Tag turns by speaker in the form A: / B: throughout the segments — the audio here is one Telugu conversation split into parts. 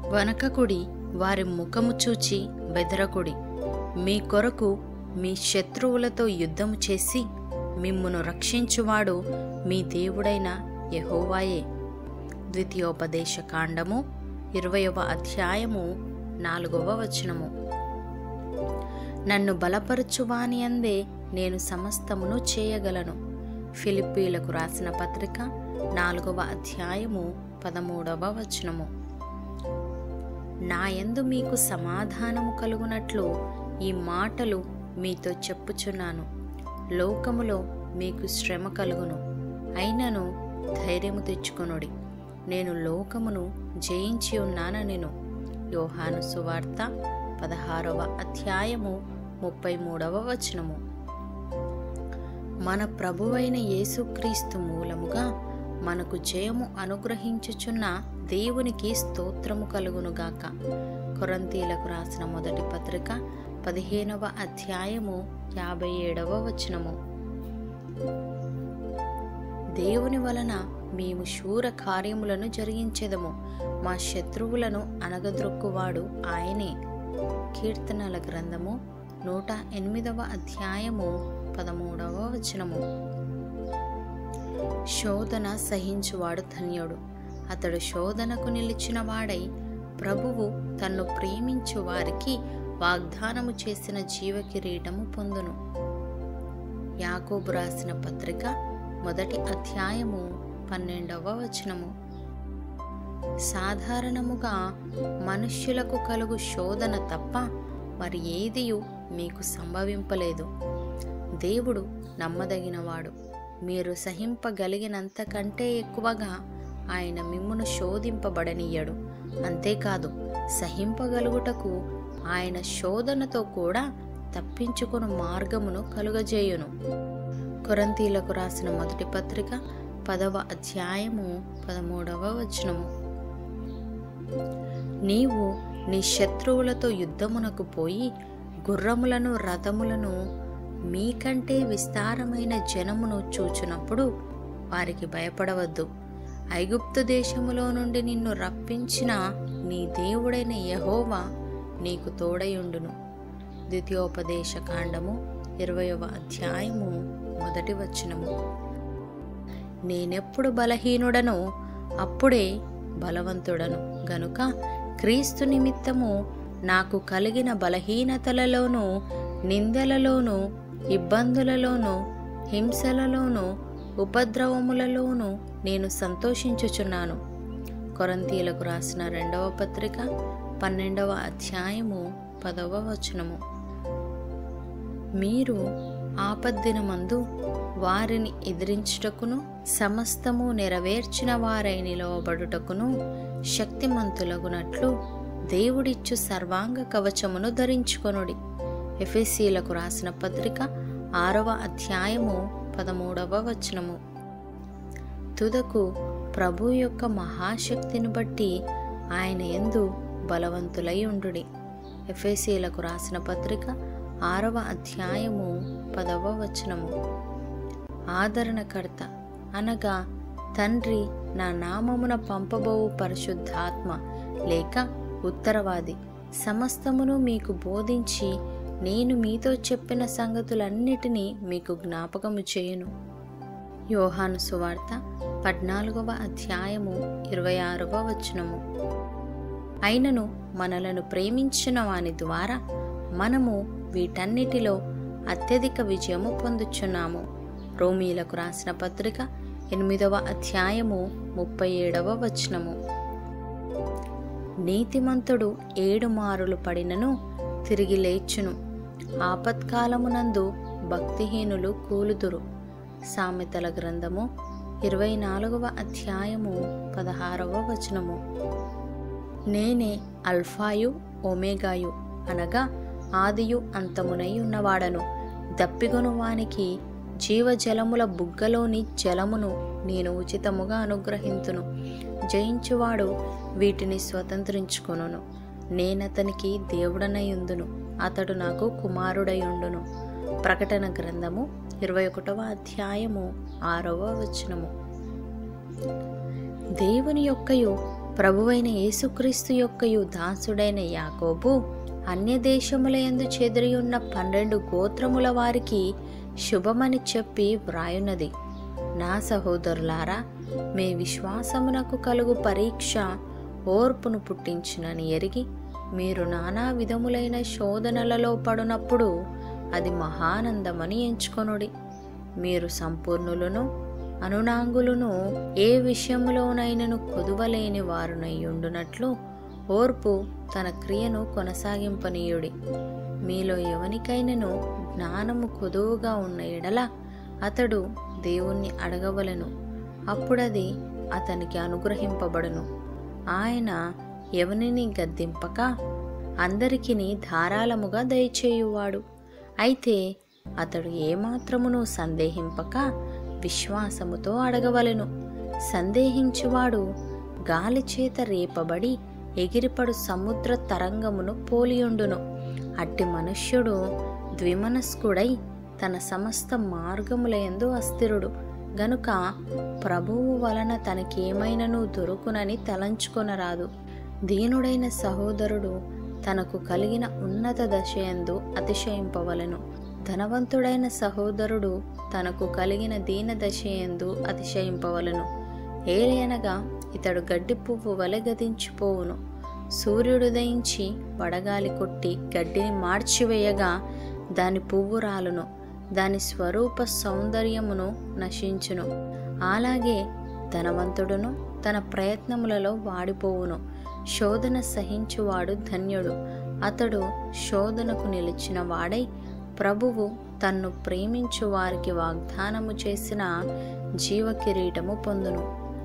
A: వనకకుడి వారి ముఖము చూచి బెదరకుడి మీ కొరకు మీ శత్రువులతో యుద్ధము చేసి మిమ్మును రక్షించువాడు మీ దేవుడైన యెహోవాయే ద్వితీయోపదేశ కాండము ఇరవయవ అధ్యాయము నాలుగవ వచనము నన్ను బలపరచువాని అందే నేను సమస్తమును చేయగలను ఫిలిప్పీలకు రాసిన పత్రిక నాలుగవ అధ్యాయము పదమూడవ వచనము నాయందు మీకు సమాధానము కలుగునట్లు ఈ మాటలు మీతో చెప్పుచున్నాను లోకములో మీకు శ్రమ కలుగును అయినను ధైర్యము తెచ్చుకొనుడి నేను లోకమును జయించి ఉన్నానెను యోహాను సువార్త పదహారవ అధ్యాయము ముప్పై మూడవ వచనము మన ప్రభువైన యేసుక్రీస్తు మూలముగా మనకు జయము అనుగ్రహించుచున్న దేవునికి స్తోత్రము కలుగునుగాక కొరంతీలకు రాసిన మొదటి పత్రిక పదిహేనవ అధ్యాయము యాభై ఏడవ వచనము దేవుని వలన మేము శూర కార్యములను జరిగించెదము మా శత్రువులను అనగద్రొక్కువాడు ఆయనే కీర్తనల గ్రంథము నూట ఎనిమిదవ అధ్యాయము పదమూడవ వచనము శోధన సహించువాడు ధన్యుడు అతడు శోధనకు నిలిచిన వాడై ప్రభువు తన్ను ప్రేమించు వారికి వాగ్దానము చేసిన జీవ కిరీటము పొందును యాకోబు రాసిన పత్రిక మొదటి అధ్యాయము పన్నెండవ వచనము సాధారణముగా మనుష్యులకు కలుగు శోధన తప్ప మరి ఏదియు మీకు సంభవింపలేదు దేవుడు నమ్మదగినవాడు మీరు సహింపగలిగినంత కంటే ఎక్కువగా ఆయన మిమ్మును శోధింపబడనీయడు అంతేకాదు సహింపగలుగుటకు ఆయన శోధనతో కూడా తప్పించుకుని మార్గమును కలుగజేయును కొరంతీలకు రాసిన మొదటి పత్రిక పదవ అధ్యాయము పదమూడవ వచనము నీవు నీ శత్రువులతో యుద్ధమునకు పోయి గుర్రములను రథములను మీకంటే విస్తారమైన జనమును చూచునప్పుడు వారికి భయపడవద్దు ఐగుప్తు దేశములో నుండి నిన్ను రప్పించిన నీ దేవుడైన యహోవా నీకు తోడయుండును ద్వితీయోపదేశ కాండము ఇరవయవ అధ్యాయము మొదటి వచనము నేనెప్పుడు బలహీనుడనో అప్పుడే బలవంతుడను గనుక క్రీస్తు నిమిత్తము నాకు కలిగిన బలహీనతలలోనూ నిందలలోనూ ఇబ్బందులలోనూ హింసలలోనూ ఉపద్రవములలోనూ నేను సంతోషించుచున్నాను కొరంతీలకు రాసిన రెండవ పత్రిక పన్నెండవ అధ్యాయము పదవ వచనము మీరు ఆపద్దినమందు వారిని ఎదిరించుటకును సమస్తము నెరవేర్చిన వారై నిలవబడుటకును శక్తిమంతులగునట్లు దేవుడిచ్చు సర్వాంగ కవచమును ధరించుకొనుడి ఎఫెసీలకు రాసిన పత్రిక ఆరవ అధ్యాయము పదమూడవ వచనము తుదకు ప్రభు యొక్క మహాశక్తిని బట్టి ఆయన ఎందు బలవంతులై ఉండుడి ఎఫెసీలకు రాసిన పత్రిక ఆరవ అధ్యాయము పదవ వచనము ఆదరణకర్త అనగా తండ్రి నా నామమున పంపబోవు పరిశుద్ధాత్మ లేక ఉత్తరవాది సమస్తమును మీకు బోధించి నేను మీతో చెప్పిన సంగతులన్నిటినీ మీకు జ్ఞాపకము చేయును యోహాను సువార్త పద్నాలుగవ అధ్యాయము ఇరవై ఆరవ వచనము అయినను మనలను ప్రేమించిన వాని ద్వారా మనము వీటన్నిటిలో అత్యధిక విజయము పొందుచున్నాము రోమీలకు రాసిన పత్రిక ఎనిమిదవ అధ్యాయము ముప్పై ఏడవ వచనము నీతిమంతుడు ఏడు మారులు పడినను తిరిగి లేచును ఆపత్కాలమునందు భక్తిహీనులు కూలుదురు సామెతల గ్రంథము ఇరవై నాలుగవ అధ్యాయము పదహారవ వచనము నేనే అల్ఫాయు ఒమేగాయు అనగా ఆదియు అంతమునై ఉన్నవాడను దప్పిగొను వానికి జీవజలముల బుగ్గలోని జలమును నేను ఉచితముగా అనుగ్రహింతును జయించువాడు వీటిని స్వతంత్రించుకొనును నేనతనికి దేవుడనయుందును అతడు నాకు కుమారుడయుండును ప్రకటన గ్రంథము ఇరవై ఒకటవ అధ్యాయము ఆరవ వచనము దేవుని యొక్కయు ప్రభువైన యేసుక్రీస్తు యొక్కయు దాసుడైన యాకోబు అన్య దేశములయందు చెదిరి ఉన్న పన్నెండు గోత్రముల వారికి శుభమని చెప్పి వ్రాయున్నది నా సహోదరులారా మీ విశ్వాసమునకు కలుగు పరీక్ష ఓర్పును పుట్టించునని ఎరిగి మీరు నానా విధములైన శోధనలలో పడునప్పుడు అది మహానందమని ఎంచుకొనుడి మీరు సంపూర్ణులను అనునాంగులను ఏ విషయములోనైనను కొదువలేని వారునయ్యుండునట్లు ఓర్పు తన క్రియను కొనసాగింపనీయుడి మీలో ఎవనికైనను జ్ఞానము కొదువుగా ఉన్న ఎడల అతడు దేవుణ్ణి అడగవలను అప్పుడది అతనికి అనుగ్రహింపబడును ఆయన ఎవనిని గద్దింపక అందరికిని ధారాళముగా దయచేయువాడు అయితే అతడు ఏమాత్రమును సందేహింపక విశ్వాసముతో అడగవలెను సందేహించువాడు గాలి చేత రేపబడి ఎగిరిపడు సముద్ర తరంగమును పోలియుండును అట్టి మనుష్యుడు ద్విమనస్కుడై తన సమస్త మార్గములయందు అస్థిరుడు గనుక ప్రభువు వలన తనకేమైనను దొరుకునని తలంచుకొనరాదు దీనుడైన సహోదరుడు తనకు కలిగిన ఉన్నత దశయందు అతిశయింపవలను ధనవంతుడైన సహోదరుడు తనకు కలిగిన దీన దశయందు అతిశయింపవలను ఏలయనగా ఇతడు గడ్డి పువ్వు వలె గతించిపోవును సూర్యుడు దయించి వడగాలి కొట్టి గడ్డిని మార్చివేయగా దాని పువ్వు రాలును దాని స్వరూప సౌందర్యమును నశించును అలాగే ధనవంతుడును తన ప్రయత్నములలో వాడిపోవును శోధన సహించువాడు ధన్యుడు అతడు శోధనకు నిలిచిన వాడై ప్రభువు తన్ను ప్రేమించు వారికి వాగ్దానము చేసిన జీవ కిరీటము పొందును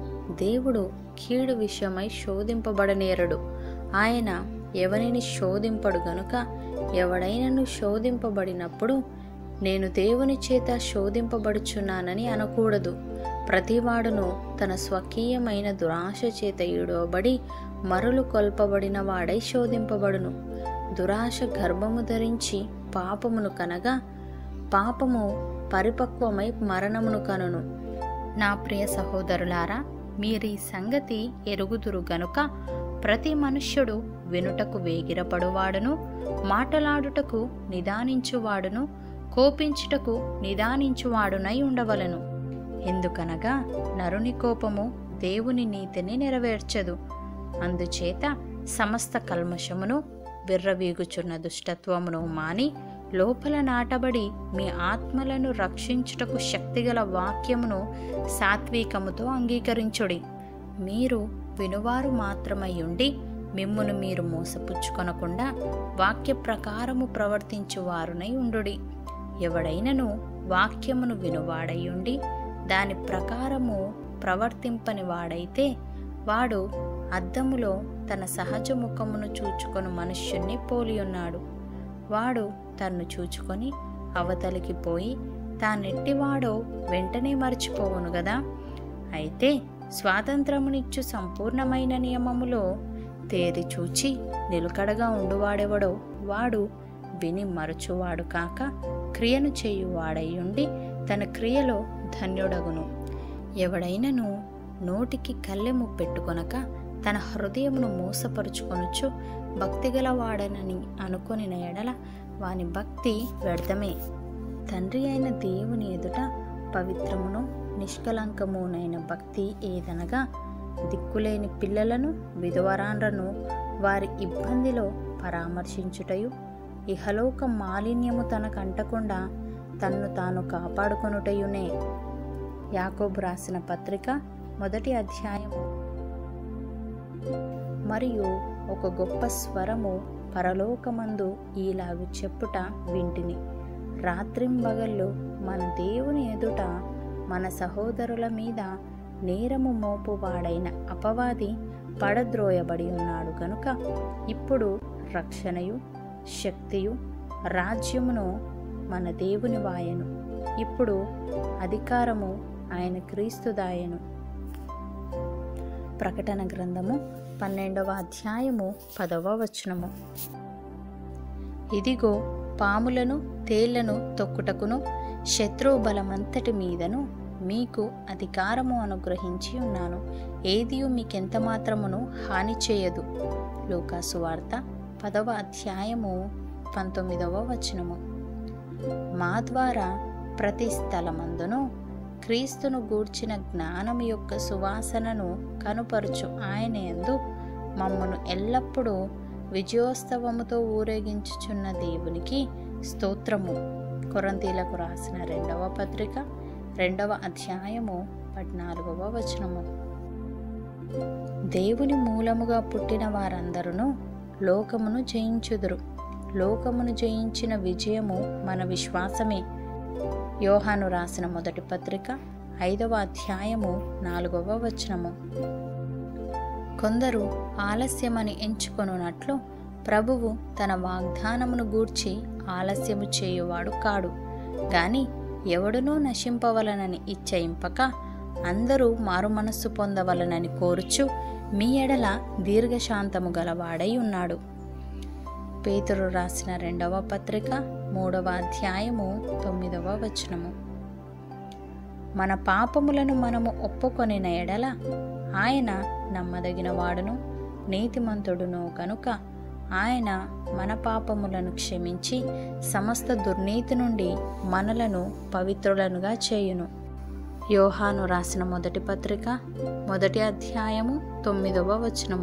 A: దేవుడు కీడు విషయమై శోధింపబడనేరడు ఆయన ఎవరిని శోధింపడు గనుక ఎవడైనను శోధింపబడినప్పుడు నేను దేవుని చేత శోధింపబడుచున్నానని అనకూడదు ప్రతివాడును తన స్వకీయమైన దురాశ చేత ఈడవబడి మరులు కొల్పబడిన వాడై శోధింపబడును దురాశ గర్భము ధరించి పాపమును కనగా పాపము పరిపక్వమై మరణమును కనును నా ప్రియ సహోదరులారా మీరీ సంగతి ఎరుగుదురు గనుక ప్రతి మనుష్యుడు వినుటకు వేగిరపడువాడును మాటలాడుటకు నిదానించువాడును కోపించుటకు నిదానించువాడునై ఉండవలను ఎందుకనగా నరుని కోపము దేవుని నీతిని నెరవేర్చదు అందుచేత సమస్త కల్మషమును విర్రవీగుచున్న దుష్టత్వమును మాని లోపల నాటబడి మీ ఆత్మలను రక్షించుటకు శక్తిగల వాక్యమును సాత్వికముతో అంగీకరించుడి మీరు వినువారు మాత్రమై ఉండి మిమ్మును మీరు మోసపుచ్చుకొనకుండా వాక్య ప్రకారము ప్రవర్తించువారునై ఉండుడి ఎవడైనను వాక్యమును వినువాడయుండి దాని ప్రకారము ప్రవర్తింపని వాడైతే వాడు అద్దములో తన సహజ ముఖమును చూచుకొని మనుష్యుణ్ణి పోలియున్నాడు వాడు తన్ను చూచుకొని అవతలికి పోయి తానెట్టివాడో వెంటనే మర్చిపోవును గదా అయితే స్వాతంత్రమునిచ్చు సంపూర్ణమైన నియమములో తేరి చూచి నిలుకడగా ఉండువాడెవడో వాడు విని మరచువాడు కాక క్రియను చేయువాడయ్యుండి తన క్రియలో ధన్యుడగును ఎవడైనను నోటికి కళ్ళెము పెట్టుకొనక తన హృదయమును మోసపరుచుకొనుచు భక్తిగలవాడనని అనుకొనిన ఎడల వాని భక్తి వ్యర్థమే తండ్రి అయిన దేవుని ఎదుట పవిత్రమును నిష్కలంకమునైన భక్తి ఏదనగా దిక్కులేని పిల్లలను విధవరాండ్రను వారి ఇబ్బందిలో పరామర్శించుటయు ఇహలోక మాలిన్యము తనకంటకుండా తన్ను తాను కాపాడుకొనుటయునే యాకోబు రాసిన పత్రిక మొదటి అధ్యాయము మరియు ఒక గొప్ప స్వరము పరలోకమందు ఈలాగు చెప్పుట వింటిని రాత్రింబగళ్ళు మన దేవుని ఎదుట మన సహోదరుల మీద నేరము మోపువాడైన అపవాది పడద్రోయబడి ఉన్నాడు గనుక ఇప్పుడు రక్షణయు శక్తియు రాజ్యమును మన దేవుని వాయను ఇప్పుడు అధికారము ఆయన క్రీస్తుదాయను ప్రకటన గ్రంథము పన్నెండవ అధ్యాయము పదవ వచనము ఇదిగో పాములను తేళ్లను తొక్కుటకును శత్రువు బలమంతటి మీదను మీకు అధికారము అనుగ్రహించి ఉన్నాను ఏదియు మీకెంత మాత్రమును హాని చేయదు లూకాసు వార్త పదవ అధ్యాయము పంతొమ్మిదవ వచనము మా ద్వారా ప్రతి స్థలమందును క్రీస్తును గూర్చిన జ్ఞానం యొక్క సువాసనను కనుపరుచు ఆయన యందు మమ్మను ఎల్లప్పుడూ విజయోత్సవముతో ఊరేగించుచున్న దేవునికి స్తోత్రము కొరంతీలకు రాసిన రెండవ పత్రిక రెండవ అధ్యాయము పద్నాలుగవ వచనము దేవుని మూలముగా పుట్టిన వారందరూ లోకమును జయించుదురు లోకమును జయించిన విజయము మన విశ్వాసమే యోహాను రాసిన మొదటి పత్రిక ఐదవ అధ్యాయము నాలుగవ వచనము కొందరు ఆలస్యమని ఎంచుకొనున్నట్లు ప్రభువు తన వాగ్దానమును గూర్చి ఆలస్యము చేయువాడు కాడు గాని ఎవడునూ నశింపవలనని ఇచ్చయింపక అందరూ మారుమనస్సు పొందవలనని కోరుచు మీ ఎడల దీర్ఘశాంతము గలవాడై ఉన్నాడు పేతురు రాసిన రెండవ పత్రిక మూడవ అధ్యాయము తొమ్మిదవ వచనము మన పాపములను మనము ఒప్పుకొనిన ఎడల ఆయన నమ్మదగిన వాడును నీతిమంతుడును కనుక ఆయన మన పాపములను క్షమించి సమస్త దుర్నీతి నుండి మనలను పవిత్రులనుగా చేయును యోహాను రాసిన మొదటి పత్రిక మొదటి అధ్యాయము తొమ్మిదవ వచనము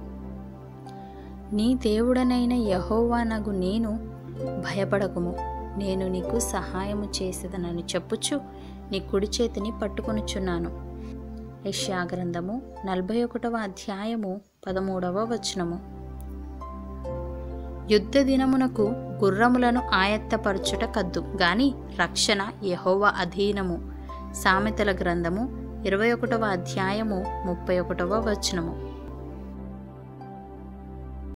A: నీ దేవుడనైన యహోవానగు నేను భయపడకుము నేను నీకు సహాయము చేసేదనని చెప్పుచు నీ కుడి చేతిని పట్టుకొనుచున్నాను యష్యా గ్రంథము నలభై ఒకటవ అధ్యాయము పదమూడవ వచనము యుద్ధ దినమునకు గుర్రములను ఆయత్తపరచుట కద్దు గాని రక్షణ యహోవ అధీనము సామెతల గ్రంథము ఇరవై ఒకటవ అధ్యాయము ముప్పై ఒకటవ వచనము